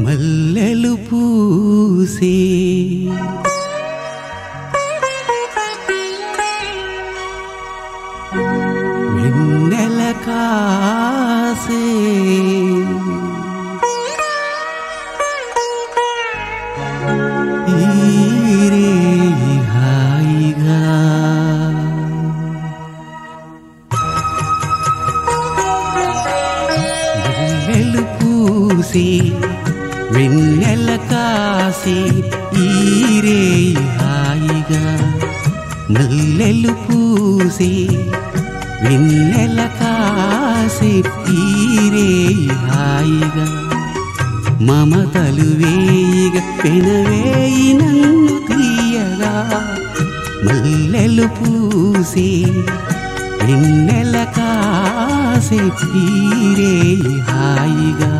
మల్లెలు పూసే వెన్నెల కాసే ఈరే హాయిగా వెన్నెలు పూసి వెన్నెల కాసి ఈరే హాయిగా మల్లెలు పూసి వెన్నెల కాసి ఈరే హాయిగా మమతలు వేయిగ పెనవేయి నన్ను తీయగా మల్లెలు పూసి వెన్నెల కాసి తీరే హాయిగా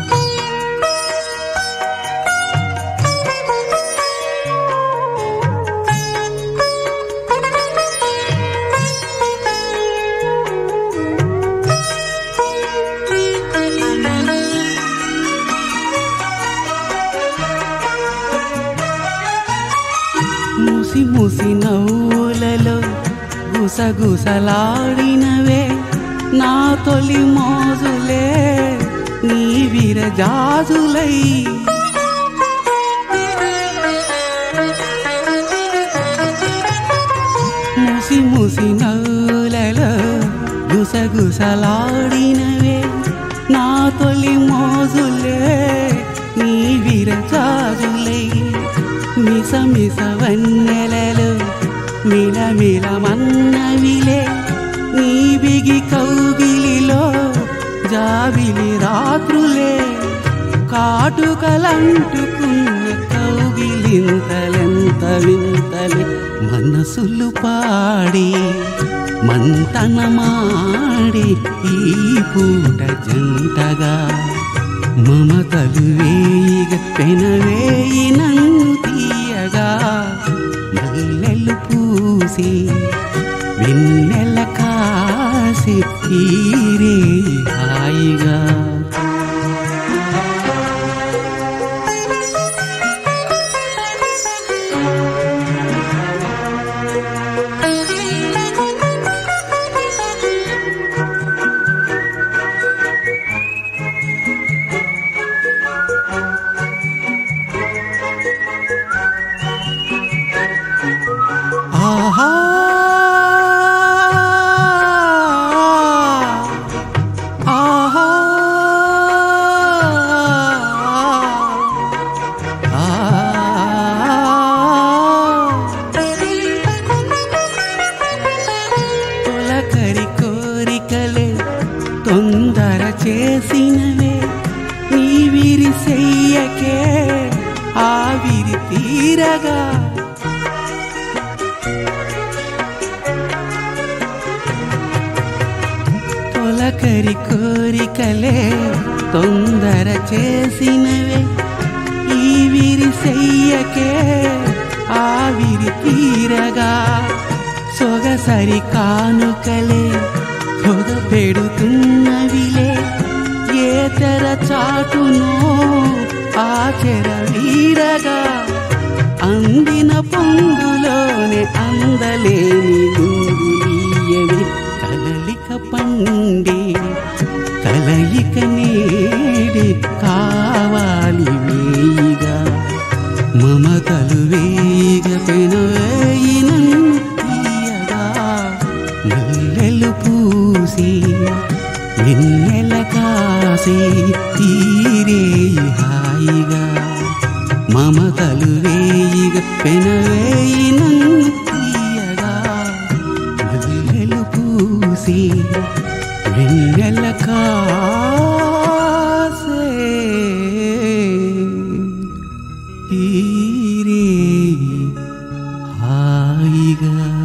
ముసి ముసి నవ్వులలో గుసగుసలాడినవే నా తొలి మోజులే నీ విరజాజులై ముసి ముసి నవ్వులలో గుసగుసలాడినవే నా తొలి మోజులే నీ విరజాజులై మిస మిస వన్నెలలో మిలమిల మన్నవిలే నీ బిగి కౌగిలిలో జాబిలి రాత్రులే కాటుకలంటుకున్న కౌగిలింతలెంత వింతలే మనసులు పాడి మంతనమాడి ఈ పూట జంటగా మమతలు వేయిగ పెనవేయి నన్ను తీయగా మల్లెలు పూసి వెన్నెల కాసి తీరే హాయిగా ఆహా ఆహా తొలకరి కోరికలే తొందర చేసినవే నీ విరి చెయ్యకే ఆవిరి తీరగా తొలకరి కోరికలే తొందర చేసినవే ఈ విరి చెయ్యకే ఆవిరి తీరగా సొగసరి కానుకలే పొగ పెడుతున్నవిలే ఏ తెర చాటునో ఆచర వీరగా అందిన పొంగులోనే అందలేని ముందులీయవి కలలిక పండి కలయిక నేడి కావాలి వేయిగా మమతలు వేయిగ పెనవేయి నన్ను తీయగా మల్లెలు పూసి వెన్నెల కాసి తీరే హాయిగా మమతలు వేయిగ పెనవేయి నన్ను తీయగా మల్లెలు పూసి వెన్నెల కాసే తీరే హాయిగా